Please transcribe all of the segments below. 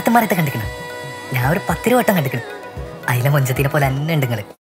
ചേട്ടന്മാരത്തെ കണ്ടിക്കണം ഞാൻ ഒരു പത്തിരു വട്ടം കണ്ടിക്കണം അതിലെ മൊഞ്ചത്തിനെ പോലെ തന്നെ ഉണ്ട് നിങ്ങള്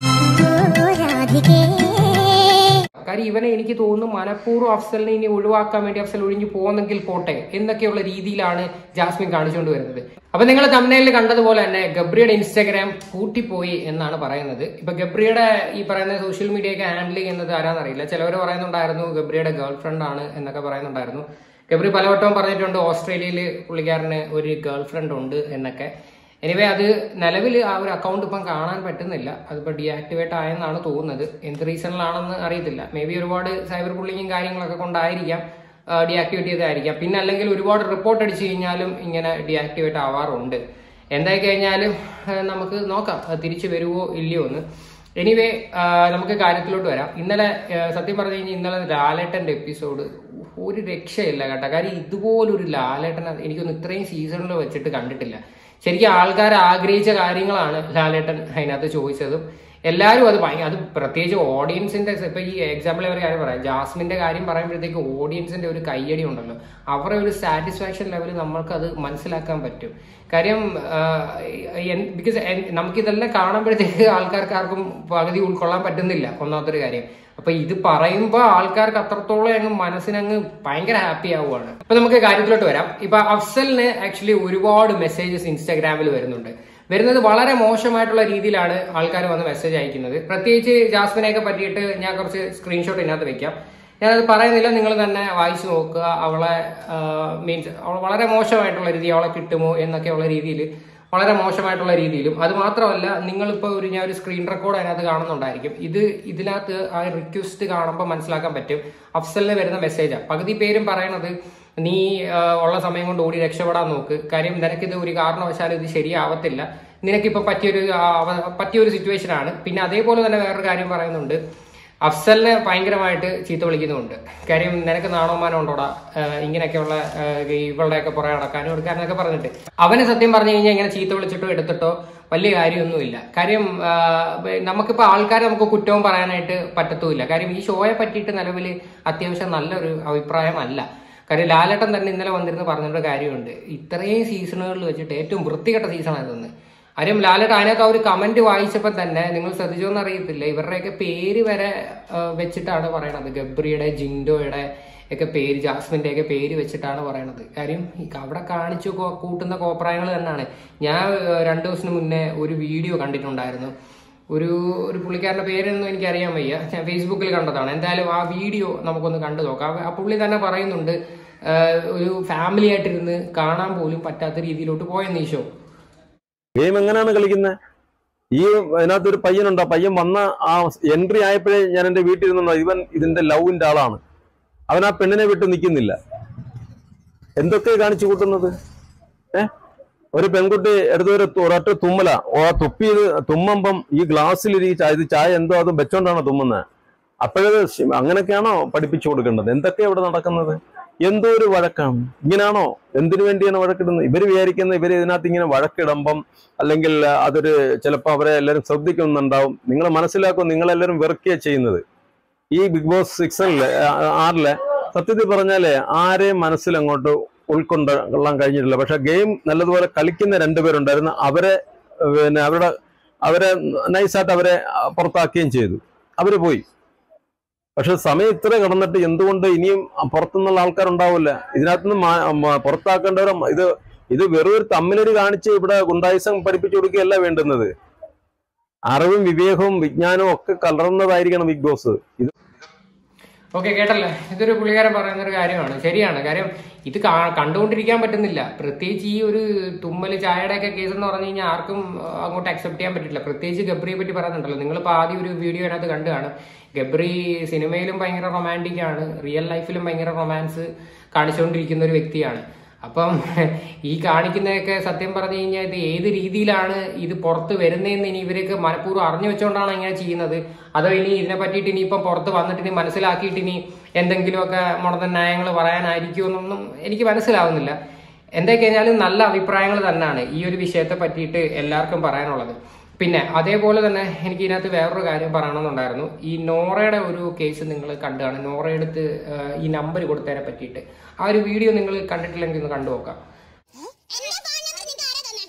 കാര്യം ഇവനെ എനിക്ക് തോന്നുന്നു മനഃപൂർവ്വം അഫ്സലിനെ ഇനി ഒഴിവാക്കാൻ വേണ്ടി അഫ്സൽ ഒഴിഞ്ഞു പോകുന്നെങ്കിൽ പോട്ടെ എന്നൊക്കെയുള്ള രീതിയിലാണ് ജാസ്മിൻ കാണിച്ചുകൊണ്ട് വരുന്നത് അപ്പൊ നിങ്ങൾ തമിഴ്നയിൽ കണ്ടതുപോലെ തന്നെ ഗബ്രിയുടെ ഇൻസ്റ്റാഗ്രാം പൂട്ടിപ്പോയി എന്നാണ് പറയുന്നത് ഇപ്പൊ ഗബ്രിയുടെ ഈ പറയുന്ന സോഷ്യൽ മീഡിയ ഒക്കെ ഹാൻഡിൽ ചെയ്യുന്നത് ആരാന്നറിയില്ല ചിലവർ പറയുന്നുണ്ടായിരുന്നു ഗബ്രിയുടെ ഗേൾ ഫ്രണ്ട് ആണ് എന്നൊക്കെ പറയുന്നുണ്ടായിരുന്നു ഗബ്രി പലവട്ടവും പറഞ്ഞിട്ടുണ്ട് ഓസ്ട്രേലിയയിൽ പുള്ളിക്കാരന് ഒരു ഗേൾ ഫ്രണ്ട് ഉണ്ട് എന്നൊക്കെ എനിവേ അത് നിലവിൽ ആ ഒരു അക്കൗണ്ട് ഇപ്പം കാണാൻ പറ്റുന്നില്ല അതിപ്പോൾ ഡീആക്ടിവേറ്റ് ആയെന്നാണ് തോന്നുന്നത് എന്ത് റീസണിലാണെന്ന് അറിയത്തില്ല മേ ബി ഒരുപാട് സൈബർ ബുള്ളിങ്ങും കാര്യങ്ങളൊക്കെ കൊണ്ടായിരിക്കാം ഡീആക്ടിവേറ്റ് ചെയ്തായിരിക്കാം പിന്നെ അല്ലെങ്കിൽ ഒരുപാട് റിപ്പോർട്ട് അടിച്ചു കഴിഞ്ഞാലും ഇങ്ങനെ ഡീആക്ടിവേറ്റ് ആവാറുണ്ട് എന്തായി കഴിഞ്ഞാലും ആ, നമുക്ക് നോക്കാം അത് തിരിച്ചു വരുമോ ഇല്ലയോ എന്ന് എനിവേ നമുക്ക് കാര്യത്തിലോട്ട് വരാം ഇന്നലെ ആ, സത്യം പറഞ്ഞു കഴിഞ്ഞാൽ ഇന്നലെ ലാലേട്ടന്റെ എപ്പിസോഡ് ഒരു രക്ഷയില്ല കേട്ടോ കാര്യം ഇതുപോലൊരു ലാലേട്ടൻ എനിക്കൊന്ന് ഇത്രയും സീസണിൽ വെച്ചിട്ട് കണ്ടിട്ടില്ല ശരിക്കും ആൾക്കാർ ആഗ്രഹിച്ച കാര്യങ്ങളാണ് ലാലേട്ടൻ അതിനകത്ത് ചോദിച്ചതും എല്ലാവരും അത് ഭയങ്കര അത് പ്രത്യേകിച്ച് ഓഡിയൻസിന്റെ ഇപ്പൊ ഈ എക്സാമ്പിൾ ഒരു കാര്യം പറയാം ജാസ്മിന്റെ കാര്യം പറയുമ്പോഴത്തേക്ക് ഓഡിയൻസിന്റെ ഒരു കയ്യടി ഉണ്ടല്ലോ അവരുടെ ഒരു സാറ്റിസ്ഫാക്ഷൻ ലെവൽ നമ്മൾക്ക് അത് മനസ്സിലാക്കാൻ പറ്റും കാര്യം ബിക്കോസ് നമുക്കിതെല്ലാം കാണുമ്പോഴത്തേക്ക് ആൾക്കാർക്ക് ആർക്കും പകുതി ഉൾക്കൊള്ളാൻ പറ്റുന്നില്ല ഒന്നാമത്തെ ഒരു കാര്യം അപ്പൊ ഇത് പറയുമ്പോൾ ആൾക്കാർക്ക് അത്രത്തോളം അങ്ങ് മനസ്സിനങ്ങ് ഭയങ്കര ഹാപ്പി ആവുകയാണ് അപ്പൊ നമുക്ക് കാര്യത്തിലോട്ട് വരാം ഇപ്പൊ അഫ്സലിന് ആക്ച്വലി ഒരുപാട് മെസ്സേജസ് ഇൻസ്റ്റാഗ്രാമിൽ വരുന്നുണ്ട് വരുന്നത് വളരെ മോശമായിട്ടുള്ള രീതിയിലാണ് ആൾക്കാർ വന്ന് മെസ്സേജ് അയക്കുന്നത് പ്രത്യേകിച്ച് ജാസ്മിനെയൊക്കെ പറ്റിയിട്ട് ഞാൻ കുറച്ച് സ്ക്രീൻഷോട്ട് ഇതിനകത്ത് വെക്കാം ഞാനത് പറയുന്നില്ല നിങ്ങൾ തന്നെ വായിച്ചു നോക്കുക അവളെ മീൻസ് അവൾ വളരെ മോശമായിട്ടുള്ള രീതി അവളെ കിട്ടുമോ എന്നൊക്കെയുള്ള രീതിയിൽ വളരെ മോശമായിട്ടുള്ള രീതിയിലും അത് മാത്രമല്ല നിങ്ങളിപ്പോൾ ഒരു ഞാൻ ഒരു സ്ക്രീൻ റെക്കോർഡ് അതിനകത്ത് കാണുന്നുണ്ടായിരിക്കും ഇത് ഇതിനകത്ത് ആ റിക്വസ്റ്റ് കാണുമ്പോൾ മനസ്സിലാക്കാൻ പറ്റും അഫ്സലിന് വരുന്ന മെസ്സേജാണ് പകുതി പേരും പറയണത് നീ ആ, ഉള്ള സമയം കൊണ്ട് ഓടി രക്ഷപ്പെടാൻ നോക്ക് കാര്യം നിനക്കിത് ഒരു കാരണവശാലും ഇത് ശരിയാവത്തില്ല നിനക്കിപ്പോൾ പറ്റിയൊരു ആ, അവ- പറ്റിയൊരു സിറ്റുവേഷൻ ആണ് പിന്നെ അതേപോലെ തന്നെ വേറൊരു കാര്യം പറയുന്നുണ്ട് അഫ്സലിനെ ഭയങ്കരമായിട്ട് ചീത്ത വിളിക്കുന്നുണ്ട് കാര്യം നിനക്ക് നാണോമാനം ഉണ്ടോടാ ആഹ് ഇങ്ങനെയൊക്കെയുള്ള ആഹ് ഇവളുടെയൊക്കെ പുറകെ നടക്കാനും എടുക്കാനൊക്കെ പറഞ്ഞിട്ട് അവനെ സത്യം പറഞ്ഞു കഴിഞ്ഞാൽ ഇങ്ങനെ ചീത്ത വിളിച്ചിട്ടോ എടുത്തിട്ടോ വലിയ കാര്യമൊന്നുമില്ല കാര്യം ആഹ് നമുക്കിപ്പോൾ ആൾക്കാരെ നമുക്ക് കുറ്റവും പറയാനായിട്ട് പറ്റത്തുമില്ല കാര്യം ഈ ഷോയെ പറ്റിയിട്ട് നിലവിൽ അത്യാവശ്യം നല്ലൊരു അഭിപ്രായമല്ല കാര്യം ലാലേട്ടൻ തന്നെ ഇന്നലെ വന്നിരുന്ന് പറഞ്ഞൊരു കാര്യമുണ്ട് ഇത്രയും സീസണുകളിൽ വെച്ചിട്ട് ഏറ്റവും വൃത്തികെട്ട സീസണായതെന്ന് കാര്യം ലാലേട്ട് അതിനകത്ത് ആ ഒരു കമന്റ് വായിച്ചപ്പോൾ തന്നെ നിങ്ങൾ ശ്രദ്ധിച്ചോന്ന് അറിയത്തില്ല ഇവരുടെയൊക്കെ പേര് വരെ ആ, വെച്ചിട്ടാണ് പറയണത് ഗബ്രിയുടെ ജിൻഡോയുടെ ഒക്കെ പേര് ജാസ്മിന്റെ ഒക്കെ പേര് വെച്ചിട്ടാണ് പറയണത് കാര്യം ഈ അവിടെ കാണിച്ചു കോ- കൂട്ടുന്ന കോപ്രായങ്ങൾ തന്നെയാണ് ഞാൻ ആ, രണ്ടു ദിവസത്തിന് മുന്നേ ഒരു വീഡിയോ കണ്ടിട്ടുണ്ടായിരുന്നു ഒരു ഒരു പുള്ളിക്കാരന്റെ പേരൊന്നും എനിക്കറിയാൻ വയ്യ ഞാൻ ഫേസ്ബുക്കിൽ കണ്ടതാണ് എന്തായാലും ആ വീഡിയോ നമുക്കൊന്ന് കണ്ടു നോക്കാം ആ പുള്ളി തന്നെ പറയുന്നുണ്ട് ആ, ഒരു ഫാമിലി ആയിട്ടിരുന്ന് കാണാൻ പോലും പറ്റാത്ത രീതിയിലോട്ട് പോയെന്ന് ഈ ഷോ ഗെയിം എങ്ങനെയാണ് കളിക്കുന്നത് ഈ അതിനകത്ത് ഒരു പയ്യനുണ്ട് ആ പയ്യൻ വന്ന ആ എൻട്രി ആയപ്പോഴേ ഞാൻ എന്റെ വീട്ടിൽ ഇരുന്നുണ്ടോ ഇവൻ ഇതിന്റെ ലവിന്റെ ആളാണ് അവൻ ആ പെണ്ണിനെ വിട്ട് നിൽക്കുന്നില്ല എന്തൊക്കെ കാണിച്ചു കൂട്ടുന്നത് ഏ ഒരു പെൺകുട്ടി എടുത്തൊരു തു- ഒരൊറ്റ തുമ്മല ഓ ആ തുപ്പിയത് തുമ്മുമ്പം ഈ ഗ്ലാസ്സിൽ ഈ ചായ ഇത് ചായ എന്തോ അതും വെച്ചോണ്ടാണോ തുമ്മുന്നത് അപ്പോഴത് ശ- അങ്ങനെയൊക്കെയാണോ പഠിപ്പിച്ചു കൊടുക്കേണ്ടത് എന്തൊക്കെയാ ഇവിടെ നടക്കുന്നത് എന്തോ ഒരു വഴക്കാണ് ഇങ്ങനെയാണോ എന്തിനു വേണ്ടിയാണ് വഴക്കിടുന്നത് ഇവർ വിചാരിക്കുന്നത് ഇവർ ഇതിനകത്ത് ഇങ്ങനെ വഴക്കിടുമ്പം അല്ലെങ്കിൽ അതൊരു ചിലപ്പോൾ അവരെ എല്ലാവരും ശ്രദ്ധിക്കുന്നുണ്ടാവും നിങ്ങൾ മനസ്സിലാക്കും നിങ്ങളെല്ലാവരും വെറുക്കുകയാ ചെയ്യുന്നത് ഈ ബിഗ് ബോസ് സിക്സണില് ആറില് സത്യത്തിൽ പറഞ്ഞാല് ആരെയും മനസ്സിൽ അങ്ങോട്ട് ഉൾക്കൊണ്ട് കൊള്ളാൻ കഴിഞ്ഞിട്ടില്ല പക്ഷെ ഗെയിം നല്ലതുപോലെ കളിക്കുന്ന രണ്ടുപേരുണ്ടായിരുന്നു അവരെ പിന്നെ അവരുടെ അവരെ നൈസായിട്ട് അവരെ പുറത്താക്കുകയും ചെയ്തു അവര് പോയി പക്ഷെ സമയം ഇത്ര കിടന്നിട്ട് എന്തുകൊണ്ട് ഇനിയും പുറത്തുനിന്നുള്ള ആൾക്കാരുണ്ടാവില്ല ഇതിനകത്തുനിന്ന് മാ- മ- പുറത്താക്കേണ്ടവരെ ഇത് ഇത് വെറും ഒരു തമ്മിലൊരു കാണിച്ച് ഇവിടെ ഗുണ്ടായിസം പഠിപ്പിച്ചു കൊടുക്കുകയല്ല വേണ്ടുന്നത് അറിവും വിവേകവും വിജ്ഞാനവും ഒക്കെ കലർന്നതായിരിക്കണം ബിഗ് ബോസ് ഇത് ഓക്കെ കേട്ടല്ലേ ഇതൊരു പുള്ളിക്കാരൻ പറയുന്ന ഒരു കാര്യമാണ് ശരിയാണ് കാര്യം ഇത് കാ- കണ്ടുകൊണ്ടിരിക്കാൻ പറ്റുന്നില്ല പ്രത്യേകിച്ച് ഈ ഒരു തുമ്മല് ചായയുടെ ഒക്കെ കേസ് എന്ന് പറഞ്ഞു കഴിഞ്ഞാൽ ആർക്കും ആ, അങ്ങോട്ട് അക്സെപ്റ്റ് ചെയ്യാൻ പറ്റില്ല പ്രത്യേകിച്ച് ഗബ്രിയെ പറ്റി പറയുന്നുണ്ടല്ലോ നിങ്ങളിപ്പോൾ ആദ്യം ഒരു വീഡിയോ അതിനകത്ത് കണ്ടു കാണും ഗബ്രി സിനിമയിലും ഭയങ്കര റൊമാൻറ്റിക് ആണ് റിയൽ ലൈഫിലും ഭയങ്കര റൊമാൻസ് കാണിച്ചുകൊണ്ടിരിക്കുന്ന ഒരു വ്യക്തിയാണ് അപ്പം ഈ കാണിക്കുന്നതൊക്കെ സത്യം പറഞ്ഞു കഴിഞ്ഞാൽ ഇത് ഏത് രീതിയിലാണ് ഇത് പുറത്ത് വരുന്നതെന്ന് ഇനി ഇവരൊക്കെ മനഃപൂർവ്വം അറിഞ്ഞു വെച്ചുകൊണ്ടാണ് ഇങ്ങനെ ചെയ്യുന്നത് അതോ ഇനി ഇതിനെ പറ്റിയിട്ട് ഇനിയിപ്പം പുറത്ത് വന്നിട്ട് ഇനി മനസ്സിലാക്കിയിട്ട് ഇനി എന്തെങ്കിലുമൊക്കെ മുടന്ന ന്യായങ്ങൾ പറയാനായിരിക്കുമെന്നൊന്നും എനിക്ക് മനസ്സിലാവുന്നില്ല എന്തൊക്കെ കഴിഞ്ഞാലും നല്ല അഭിപ്രായങ്ങൾ തന്നെയാണ് ഈ ഒരു വിഷയത്തെ പറ്റിയിട്ട് എല്ലാവർക്കും പറയാനുള്ളത് പിന്നെ അതേപോലെ തന്നെ എനിക്ക് ഇതിനകത്ത് വേറൊരു കാര്യം പറയണമെന്നുണ്ടായിരുന്നു ഈ നോറയുടെ ഒരു കേസ് നിങ്ങൾ കണ്ടാണ് നോറയെടുത്ത് ഈ നമ്പർ കൊടുത്തതിനെ പറ്റിയിട്ട് ആ ഒരു വീഡിയോ നിങ്ങൾ കണ്ടിട്ടില്ലെങ്കിൽ ഒന്ന് കണ്ടു നോക്കാം എന്നെ ഫോൺ നമ്പർ നിനക്ക് ആരാ തന്നെ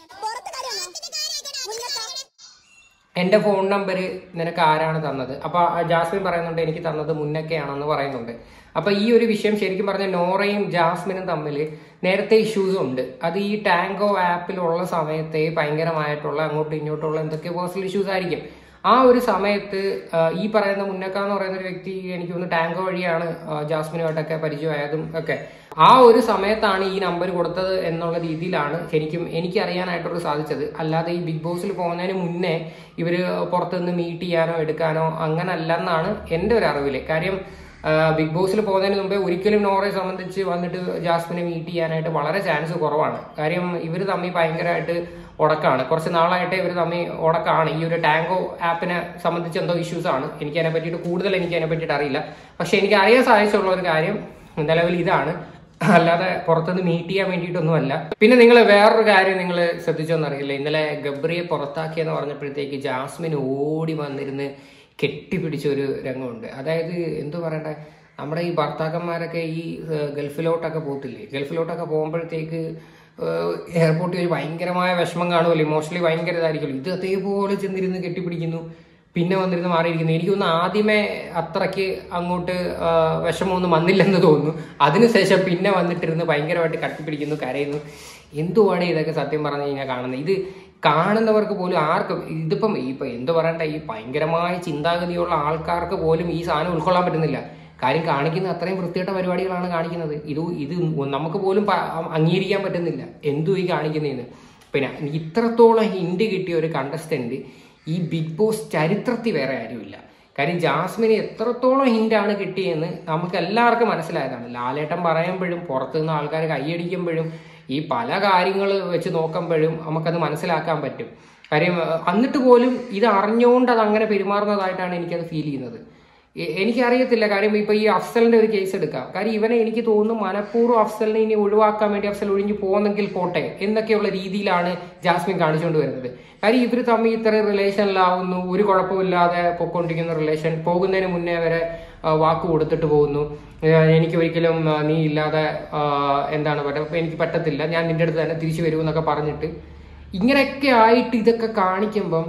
എന്റെ ഫോൺ നമ്പർ നിനക്ക് ആരാണ് തന്നത് അപ്പൊ ആ ജാസ്മിൻ പറയുന്നുണ്ട് എനിക്ക് തന്നത് മുന്നൊക്കെയാണെന്ന് പറയുന്നുണ്ട് അപ്പൊ ഈ ഒരു വിഷയം ശരിക്കും പറഞ്ഞ നോറയും ജാസ്മിനും തമ്മിൽ നേരത്തെ ഇഷ്യൂസ് ഉണ്ട് അത് ഈ ടാങ്കോ ആപ്പിലുള്ള സമയത്തെ ഭയങ്കരമായിട്ടുള്ള അങ്ങോട്ടും ഇങ്ങോട്ടുള്ള എന്തൊക്കെ പേഴ്സണൽ ഇഷ്യൂസ് ആയിരിക്കും ആ ഒരു സമയത്ത് ആ, ഈ പറയുന്ന മുന്നക്ക എന്ന് പറയുന്ന ഒരു വ്യക്തി എനിക്ക് തോന്നുന്നു ടാങ്കോ വഴിയാണ് ആ, ജാസ്മിനുമായിട്ടൊക്കെ പരിചയമായതും ഒക്കെ ആ ഒരു സമയത്താണ് ഈ നമ്പർ കൊടുത്തത് എന്നുള്ള രീതിയിലാണ് ശരിക്കും എനിക്ക് അറിയാനായിട്ടുള്ള സാധിച്ചത് അല്ലാതെ ഈ ബിഗ് ബോസിൽ പോകുന്നതിന് മുന്നേ ഇവര് പുറത്തുനിന്ന് മീറ്റ് ചെയ്യാനോ എടുക്കാനോ അങ്ങനെ അല്ലെന്നാണ് എൻ്റെ ഒരു അറിവില് കാര്യം ആ, ബിഗ് ബോസിൽ പോകുന്നതിന് മുമ്പേ ഒരിക്കലും നോറയെ സംബന്ധിച്ച് വന്നിട്ട് ജാസ്മിനെ മീറ്റ് ചെയ്യാനായിട്ട് വളരെ ചാൻസ് കുറവാണ് കാര്യം ഇവർ തമ്മിൽ ഭയങ്കരമായിട്ട് ഉടക്കാണ് കുറച്ച് നാളായിട്ട് ഇവർ തമ്മിൽ ഉടക്കാണ് ഈ ഒരു ടാങ്കോ ആപ്പിനെ സംബന്ധിച്ച് എന്തോ ഇഷ്യൂസ് ആണ് എനിക്ക് അതിനെ പറ്റിയിട്ട് കൂടുതൽ എനിക്ക് അതിനെ പറ്റിയിട്ട് അറിയില്ല പക്ഷെ എനിക്ക് അറിയാൻ സാധിച്ചുള്ള ഒരു കാര്യം നിലവിൽ ഇതാണ് അല്ലാതെ പുറത്തുനിന്ന് മീറ്റ് ചെയ്യാൻ വേണ്ടിയിട്ടൊന്നുമല്ല പിന്നെ നിങ്ങൾ വേറൊരു കാര്യം നിങ്ങൾ ശ്രദ്ധിച്ചോന്നറിയില്ല ഇന്നലെ ഗബ്രിയെ പുറത്താക്കിയെന്ന് പറഞ്ഞപ്പോഴത്തേക്ക് ജാസ്മിൻ ഓടി വന്നിരുന്ന് കെട്ടിപ്പിടിച്ച ഒരു രംഗമുണ്ട് അതായത് എന്തു പറയണ്ടേ നമ്മുടെ ഈ ഭർത്താക്കന്മാരൊക്കെ ഈ ഏഹ്, ഗൾഫിലോട്ടൊക്കെ പോകത്തില്ലേ ഗൾഫിലോട്ടൊക്കെ പോകുമ്പോഴത്തേക്ക് ഏഹ്, എയർപോർട്ടിൽ ഒരു ഭയങ്കരമായ വിഷമം കാണുമല്ലോ ഇമോഷണലി ഭയങ്കര ഇതായിരിക്കുമല്ലോ ഇത് അതേപോലെ ചെന്നിരുന്ന് കെട്ടിപ്പിടിക്കുന്നു പിന്നെ വന്നിരുന്ന് മാറിയിരിക്കുന്നു എനിക്ക് തോന്നുന്നു ആദ്യമേ അത്രയ്ക്ക് അങ്ങോട്ട് ആ, വിഷമമൊന്നും വന്നില്ലെന്ന് തോന്നുന്നു അതിനുശേഷം പിന്നെ വന്നിട്ടിരുന്ന് ഭയങ്കരമായിട്ട് കട്ടിപ്പിടിക്കുന്നു കരയുന്നു എന്തുവാണ് ഇതൊക്കെ സത്യം പറഞ്ഞു കഴിഞ്ഞാൽ കാണുന്നത് ഇത് കാണുന്നവർക്ക് പോലും ആർക്കും ഇതിപ്പം ഇപ്പൊ എന്ത് പറയണ്ട ഈ ഭയങ്കരമായ ചിന്താഗതിയുള്ള ആൾക്കാർക്ക് പോലും ഈ സാധനം ഉൾക്കൊള്ളാൻ പറ്റുന്നില്ല കാര്യം കാണിക്കുന്ന അത്രയും വൃത്തികെട്ട പരിപാടികളാണ് കാണിക്കുന്നത് ഇത് ഇത് നമുക്ക് പോലും പ- അംഗീകരിക്കാൻ പറ്റുന്നില്ല എന്തു ഈ കാണിക്കുന്നതെന്ന് പിന്നെ ഇത്രത്തോളം ഹിന്റ് കിട്ടിയ ഒരു കണ്ടസ്റ്റന്റ് ഈ ബിഗ് ബോസ് ചരിത്രത്തിൽ വേറെ ആരുമില്ല കാര്യം ജാസ്മിന് എത്രത്തോളം ഹിന്റാണ് കിട്ടിയെന്ന് നമുക്ക് എല്ലാവർക്കും മനസ്സിലായതാണ് ലാലേട്ടൻ പറയുമ്പോഴും പുറത്തുനിന്ന് ആൾക്കാർ കൈയടിക്കുമ്പോഴും ഈ പല കാര്യങ്ങൾ വെച്ച് നോക്കുമ്പോഴും നമുക്കത് മനസ്സിലാക്കാൻ പറ്റും കാര്യം ഏഹ്, എന്നിട്ട് പോലും ഇത് അറിഞ്ഞുകൊണ്ട് അത് അങ്ങനെ പെരുമാറുന്നതായിട്ടാണ് എനിക്കത് ഫീൽ ചെയ്യുന്നത് എ- എനിക്കറിയത്തില്ല കാര്യം ഇപ്പൊ ഈ അഫ്സലിന്റെ ഒരു കേസ് എടുക്കാം കാര്യം ഇവനെ എനിക്ക് തോന്നുന്നു മനഃപൂർവ്വം അഫ്സലിനെ ഇനി ഒഴിവാക്കാൻ വേണ്ടി അഫ്സൽ ഒഴിഞ്ഞു പോകുന്നെങ്കിൽ പോട്ടെ എന്നൊക്കെയുള്ള രീതിയിലാണ് ജാസ്മിൻ കാണിച്ചുകൊണ്ട് വരുന്നത് കാര്യം ഇവർ തമ്മിൽ ഇത്ര റിലേഷനിലാവുന്നു ഒരു കുഴപ്പമില്ലാതെ പൊക്കോണ്ടിരിക്കുന്ന റിലേഷൻ പോകുന്നതിന് മുന്നേ വരെ ആ, വാക്ക് കൊടുത്തിട്ട് പോകുന്നു ഏ, എനിക്ക് ഒരിക്കലും ആ, നീ ഇല്ലാതെ ആ, എന്താണ് പറയുക എനിക്ക് പറ്റത്തില്ല ഞാൻ നിന്റെ അടുത്ത് തന്നെ തിരിച്ചു വരുമെന്നൊക്കെ പറഞ്ഞിട്ട് ഇങ്ങനെയൊക്കെ ആയിട്ട് ഇതൊക്കെ കാണിക്കുമ്പം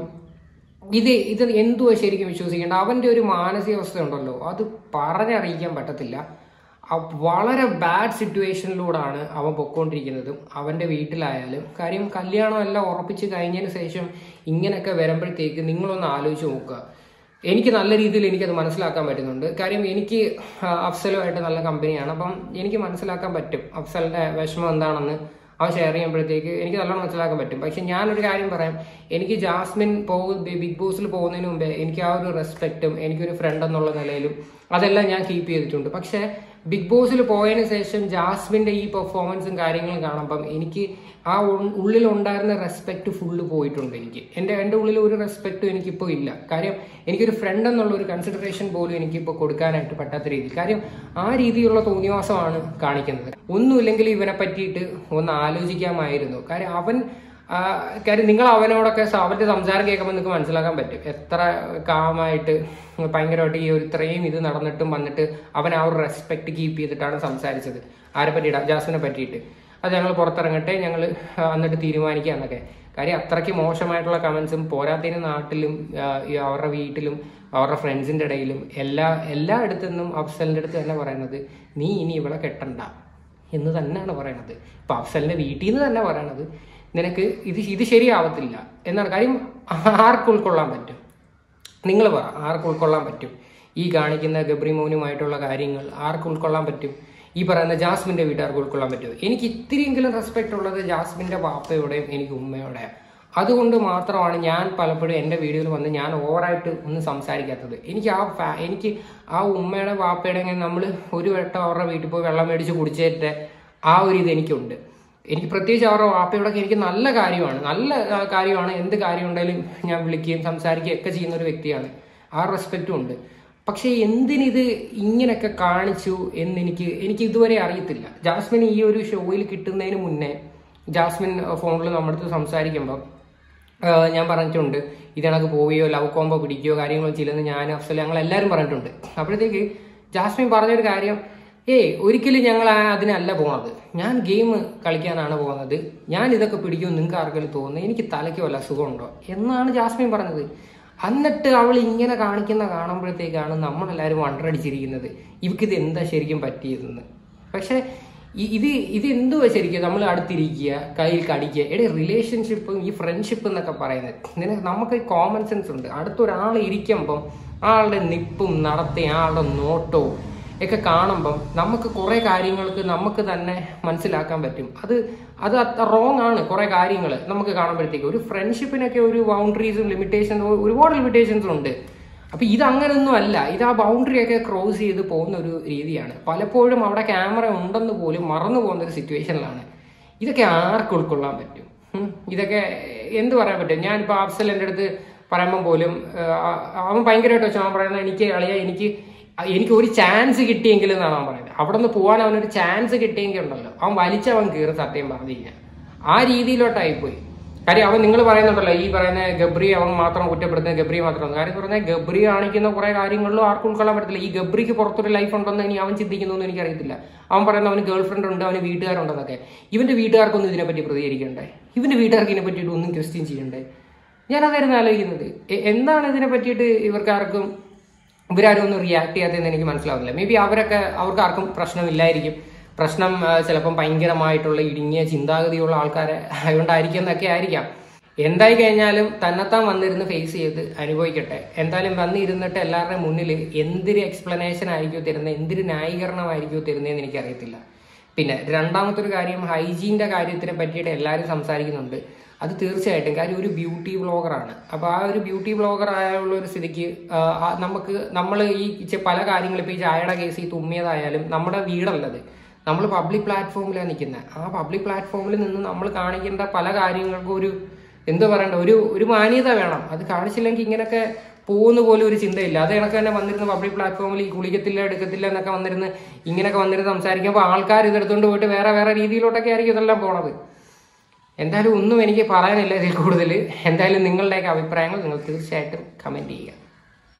ഇത് ഇത് എന്തുവാ ശരിക്കും വിശ്വസിക്കേണ്ട അവന്റെ ഒരു മാനസികാവസ്ഥ ഉണ്ടല്ലോ അത് പറഞ്ഞറിയിക്കാൻ പറ്റത്തില്ല അ- വളരെ ബാഡ് സിറ്റുവേഷനിലൂടെയാണ് അവൻ പൊക്കോണ്ടിരിക്കുന്നതും അവന്റെ വീട്ടിലായാലും കാര്യം കല്യാണം എല്ലാം ഉറപ്പിച്ച് കഴിഞ്ഞതിന് ശേഷം ഇങ്ങനെയൊക്കെ വരുമ്പോഴത്തേക്ക് നിങ്ങളൊന്ന് ആലോചിച്ച് നോക്കുക എനിക്ക് നല്ല രീതിയിൽ എനിക്കത് മനസ്സിലാക്കാൻ പറ്റുന്നുണ്ട് കാര്യം എനിക്ക് ആ, അഫ്സലുമായിട്ട് നല്ല കമ്പനിയാണ് അപ്പം എനിക്ക് മനസ്സിലാക്കാൻ പറ്റും അഫ്സലിന്റെ വിഷമം എന്താണെന്ന് അവൻ ഷെയർ ചെയ്യുമ്പോഴത്തേക്ക് എനിക്ക് നല്ലോണം മനസ്സിലാക്കാൻ പറ്റും പക്ഷെ ഞാനൊരു കാര്യം പറയാം എനിക്ക് ജാസ്മിൻ പോകും ബിഗ് ബോസിൽ പോകുന്നതിന് മുമ്പേ എനിക്ക് ആ ഒരു റെസ്പെക്റ്റും എനിക്കൊരു ഫ്രണ്ട് എന്നുള്ള നിലയിലും അതെല്ലാം ഞാൻ കീപ്പ് ചെയ്തിട്ടുണ്ട് പക്ഷെ ബിഗ് ബോസിൽ പോയതിനു ശേഷം ജാസ്മിന്റെ ഈ പെർഫോമൻസും കാര്യങ്ങളും കാണുമ്പം എനിക്ക് ആ ഉൾ- ഉള്ളിൽ ഉണ്ടായിരുന്ന റെസ്പെക്ട് ഫുള്ള് പോയിട്ടുണ്ട് എനിക്ക് എൻ്റെ എൻ്റെ ഉള്ളിൽ ഒരു റെസ്പെക്റ്റും എനിക്കിപ്പോൾ ഇല്ല കാര്യം എനിക്കൊരു ഫ്രണ്ട് എന്നുള്ള ഒരു കൺസിഡറേഷൻ പോലും എനിക്കിപ്പോൾ കൊടുക്കാനായിട്ട് പറ്റാത്ത രീതിയിൽ കാര്യം ആ രീതിയിലുള്ള തോന്നിവാസമാണ് കാണിക്കുന്നത് ഒന്നുമില്ലെങ്കിൽ ഇവനെ പറ്റിയിട്ട് ഒന്ന് ആലോചിക്കാമായിരുന്നു കാര്യം അവൻ ആ, കാര്യം നിങ്ങൾ അവനോടൊക്കെ സ- അവന്റെ സംസാരം കേൾക്കുമ്പോൾ നിങ്ങൾക്ക് മനസ്സിലാക്കാൻ പറ്റും എത്ര കാമായിട്ട് ഭയങ്കരമായിട്ട് ഈ ഒരു ഇത്രയും ഇത് നടന്നിട്ടും വന്നിട്ട് അവൻ ആ ഒരു റെസ്പെക്ട് കീപ്പ് ചെയ്തിട്ടാണ് സംസാരിച്ചത് ആരെ പറ്റിയിട്ടാ ജാസ്മിനെ പറ്റിയിട്ട് അത് ഞങ്ങൾ പുറത്തിറങ്ങട്ടെ ഞങ്ങൾ എന്നിട്ട് തീരുമാനിക്കാം എന്നൊക്കെ കാര്യം അത്രയ്ക്ക് മോശമായിട്ടുള്ള കമന്റ്സും പോരാത്തതിന് നാട്ടിലും ആ, ഈ അവരുടെ വീട്ടിലും അവരുടെ ഫ്രണ്ട്സിന്റെ ഇടയിലും എല്ലാ എല്ലായിടത്തു നിന്നും അഫ്സലിന്റെ അടുത്ത് തന്നെ പറയുന്നത് നീ ഇനി ഇവളെ കെട്ടണ്ട എന്ന് തന്നെയാണ് പറയണത് ഇപ്പൊ അഫ്സലിന്റെ വീട്ടിൽ നിന്ന് തന്നെ പറയണത് നിനക്ക് ഇത് ഇത് ശരിയാവത്തില്ല എന്നാണ് കാര്യം ആർക്ക് ഉൾക്കൊള്ളാൻ പറ്റും നിങ്ങൾ പറ ആർക്ക് ഉൾക്കൊള്ളാൻ പറ്റും ഈ കാണിക്കുന്ന ഗബ്രി മോനുമായിട്ടുള്ള കാര്യങ്ങൾ ആർക്ക് ഉൾക്കൊള്ളാൻ പറ്റും ഈ പറയുന്ന ജാസ്മിന്റെ വീട്ടുകാർക്ക് ഉൾക്കൊള്ളാൻ പറ്റുമോ എനിക്ക് ഇത്തിരിയെങ്കിലും റെസ്പെക്ട് ഉള്ളത് ജാസ്മിന്റെ പാപ്പയോടെയും എനിക്ക് ഉമ്മയോടെയും അതുകൊണ്ട് മാത്രമാണ് ഞാൻ പലപ്പോഴും എൻ്റെ വീഡിയോയിൽ വന്ന് ഞാൻ ഓവറായിട്ട് ഒന്നും സംസാരിക്കാത്തത് എനിക്ക് ആ ഫാ എനിക്ക് ആ ഉമ്മയുടെ പാപ്പയുടെ നമ്മൾ ഒരു വട്ടം അവരുടെ വീട്ടിൽ പോയി വെള്ളം മേടിച്ച് കുടിച്ചേറ്റ ആ ഒരു ഇത് എനിക്കുണ്ട് എനിക്ക് പ്രത്യേകിച്ച് അവരുടെ വാപ്പയോടൊക്കെ എനിക്ക് നല്ല കാര്യമാണ് നല്ല ആ, കാര്യമാണ് എന്ത് കാര്യം ഉണ്ടെങ്കിലും ഞാൻ വിളിക്കുകയും സംസാരിക്കുകയും ഒക്കെ ചെയ്യുന്ന ഒരു വ്യക്തിയാണ് ആ റെസ്പെക്റ്റും ഉണ്ട് പക്ഷേ എന്തിനിത് ഇങ്ങനെയൊക്കെ കാണിച്ചു എന്ന് എനിക്ക് എനിക്ക് ഇതുവരെ അറിയത്തില്ല ജാസ്മിൻ ഈ ഒരു ഷോയിൽ കിട്ടുന്നതിന് മുന്നേ ജാസ്മിൻ ഫോണിൽ നമ്മുടെ അടുത്ത് സംസാരിക്കുമ്പോൾ ആഹ് ഞാൻ പറഞ്ഞിട്ടുണ്ട് ഇതിനകത്ത് പോവുകയോ ലവ് കോമ്പോ പിടിക്കുകയോ കാര്യങ്ങളോ ചെയ്യില്ലെന്ന് ഞാൻ അഫ്സൽ ഞങ്ങൾ എല്ലാവരും പറഞ്ഞിട്ടുണ്ട് അപ്പോഴത്തേക്ക് ജാസ്മിൻ പറഞ്ഞൊരു കാര്യം ഏയ് ഒരിക്കലും ഞങ്ങൾ ആ അതിനല്ല പോകുന്നത് ഞാൻ ഗെയിം കളിക്കാനാണ് പോകുന്നത് ഞാൻ ഇതൊക്കെ പിടിക്കുമെന്ന് നിങ്ങൾക്ക് ആർക്കെങ്കിലും തോന്നുന്നത് എനിക്ക് തലയ്ക്ക് വല്ല സുഖമുണ്ടോ എന്നാണ് ജാസ്മിൻ പറഞ്ഞത് എന്നിട്ട് അവൾ ഇങ്ങനെ കാണിക്കുന്ന കാണുമ്പോഴത്തേക്കാണ് നമ്മളെല്ലാവരും വണ്ടടിച്ചിരിക്കുന്നത് ഇവക്കിത് എന്താ ശരിക്കും പറ്റിയതെന്ന് പക്ഷെ ഇ- ഇത് ഇത് എന്തുവാ ശരിക്കും നമ്മൾ അടുത്തിരിക്കുക കയ്യിൽ കടിക്കുക എടേ റിലേഷൻഷിപ്പും ഈ ഫ്രണ്ട്ഷിപ്പ് എന്നൊക്കെ പറയുന്നത് നിനക്ക് നമുക്ക് കോമൺ സെൻസ് ഉണ്ട് അടുത്തൊരാൾ ഇരിക്കുമ്പം ആളുടെ നിപ്പും നടത്തയും ആളുടെ നോട്ടവും ഒക്കെ കാണുമ്പം നമുക്ക് കുറെ കാര്യങ്ങൾക്ക് നമുക്ക് തന്നെ മനസ്സിലാക്കാൻ പറ്റും അത് അത് റോങ് ആണ് കുറെ കാര്യങ്ങൾ നമുക്ക് കാണുമ്പോഴത്തേക്ക് ഒരു ഫ്രണ്ട്ഷിപ്പിനൊക്കെ ഒരു ബൗണ്ടറീസും ലിമിറ്റേഷൻസും ഒരുപാട് ലിമിറ്റേഷൻസും ഉണ്ട് അപ്പൊ ഇത് അങ്ങനൊന്നും അല്ല ഇത് ആ ബൗണ്ടറി ഒക്കെ ക്രോസ് ചെയ്ത് പോകുന്ന ഒരു രീതിയാണ് പലപ്പോഴും അവിടെ ക്യാമറ ഉണ്ടെന്ന് പോലും മറന്നു പോകുന്ന ഒരു സിറ്റുവേഷനിലാണ് ഇതൊക്കെ ആർക്ക് ഉൾക്കൊള്ളാൻ പറ്റും ഉം. ഇതൊക്കെ എന്ത് പറയാൻ പറ്റും ഞാനിപ്പോൾ അഫ്സൽ എൻ്റെ അടുത്ത് പറയുമ്പോൾ പോലും ആ, അവൻ ഭയങ്കരമായിട്ട് വെച്ചാൽ അവൻ പറയുന്നത് എനിക്ക് അളിയ എനിക്ക് എനിക്ക് ഒരു ചാൻസ് കിട്ടിയെങ്കിലും എന്നാണ് അവൻ പറയുന്നത് അവിടെ നിന്ന് പോകാൻ അവനൊരു ചാൻസ് കിട്ടിയെങ്കിൽ ഉണ്ടല്ലോ അവൻ വലിച്ചവൻ കീറി സത്യം പറഞ്ഞു കഴിഞ്ഞാൽ ആ രീതിയിലോട്ടായിപ്പോയി കാര്യം അവൻ നിങ്ങൾ പറയുന്നുണ്ടല്ലോ ഈ പറയുന്ന ഗബ്രി അവൻ മാത്രം കുറ്റപ്പെടുത്തുന്ന ഗബ്രി മാത്രം കാര്യം പറഞ്ഞാൽ ഗബ്രി കാണിക്കുന്ന കുറെ കാര്യങ്ങളിലും ആർക്കും ഉൾക്കൊള്ളാൻ പറ്റത്തില്ല ഈ ഗബ്രിക്ക് പുറത്തൊരു ലൈഫ് ഉണ്ടെന്ന് ഇനി അവൻ ചിന്തിക്കുന്നു എന്ന് എനിക്കറിയത്തില്ല അവൻ പറയുന്ന അവന് ഗേൾ ഫ്രണ്ട് ഉണ്ട് അവന് വീട്ടുകാരുണ്ടെന്നൊക്കെ ഇവന്റെ വീട്ടുകാർക്കൊന്നും ഇതിനെപ്പറ്റി പ്രതികരിക്കണ്ടേ ഇവന്റെ വീട്ടുകാർക്ക് ഇതിനെ പറ്റിയിട്ട് ഒന്നും ക്വസ്റ്റ്യൻ ചെയ്യണ്ടേ ഞാനതായിരുന്നു ആലോചിക്കുന്നത് എ- എന്താണ് ഇതിനെ പറ്റിയിട്ട് ഇവർക്കാർക്കും ഇവരാരും ഒന്നും റിയാക്ട് ചെയ്യാത്തതെന്ന് എനിക്ക് മനസ്സിലാവുന്നില്ല മേ ബി അവരൊക്കെ അവർക്ക് ആർക്കും പ്രശ്നമില്ലായിരിക്കും പ്രശ്നം ആ, ചിലപ്പം ഭയങ്കരമായിട്ടുള്ള ഇടുങ്ങിയ ചിന്താഗതിയുള്ള ആൾക്കാരെ ആയതുകൊണ്ടായിരിക്കും എന്നൊക്കെ ആയിരിക്കാം എന്തായി കഴിഞ്ഞാലും തന്നെത്താൻ വന്നിരുന്ന് ഫേസ് ചെയ്ത് അനുഭവിക്കട്ടെ എന്തായാലും വന്നിരുന്നിട്ട് എല്ലാവരുടെയും മുന്നിൽ എന്തൊരു എക്സ്പ്ലനേഷൻ ആയിരിക്കും തരുന്നത് എന്തൊരു ന്യായീകരണമായിരിക്കും തരുന്നതെന്ന് എനിക്കറിയത്തില്ല പിന്നെ രണ്ടാമത്തെ ഒരു കാര്യം ഹൈജീൻ്റെ കാര്യത്തിനെ പറ്റിയിട്ട് എല്ലാവരും സംസാരിക്കുന്നുണ്ട് അത് തീർച്ചയായിട്ടും കാര്യം ഒരു ബ്യൂട്ടി വ്ളോഗറാണ് അപ്പോൾ ആ ഒരു ബ്യൂട്ടി വ്ളോഗർ ആയുള്ള ഒരു സ്ഥിതിക്ക് ആ, ആ, നമുക്ക് നമ്മൾ ഈ ചെ- പല കാര്യങ്ങളും ഇപ്പോൾ ഈ ചായയുടെ കേസ് ഈ തുമ്മിയതായാലും നമ്മുടെ വീടല്ലത് നമ്മൾ പബ്ലിക് പ്ലാറ്റ്ഫോമിലാണ് നിൽക്കുന്നത് ആ പബ്ലിക് പ്ലാറ്റ്ഫോമിൽ നിന്ന് നമ്മൾ കാണിക്കേണ്ട പല കാര്യങ്ങൾക്കും ഒരു എന്താ പറയണ്ട ഒരു ഒരു മാന്യത വേണം അത് കാണിച്ചില്ലെങ്കിൽ ഇങ്ങനെയൊക്കെ പോകുന്ന പോലും ഒരു ചിന്തയില്ല അത് കണക്ക് തന്നെ വന്നിരുന്ന പബ്ലിക് പ്ലാറ്റ്ഫോമിൽ ഈ കുളിക്കത്തില്ല എടുക്കത്തില്ല എന്നൊക്കെ വന്നിരുന്ന് ഇങ്ങനെയൊക്കെ വന്നിരുന്ന് സംസാരിക്കുമ്പോൾ ആൾക്കാർ ഇതെടുത്തുകൊണ്ട് പോയിട്ട് വേറെ വേറെ രീതിയിലോട്ടൊക്കെ ആയിരിക്കും ഇതെല്ലാം പോണത് എന്തായാലും ഒന്നും എനിക്ക് പറയാനില്ല ഇതിൽ കൂടുതൽ എന്തായാലും നിങ്ങളുടെയൊക്കെ അഭിപ്രായങ്ങൾ നിങ്ങൾ തീർച്ചയായിട്ടും കമൻറ്റ് ചെയ്യുക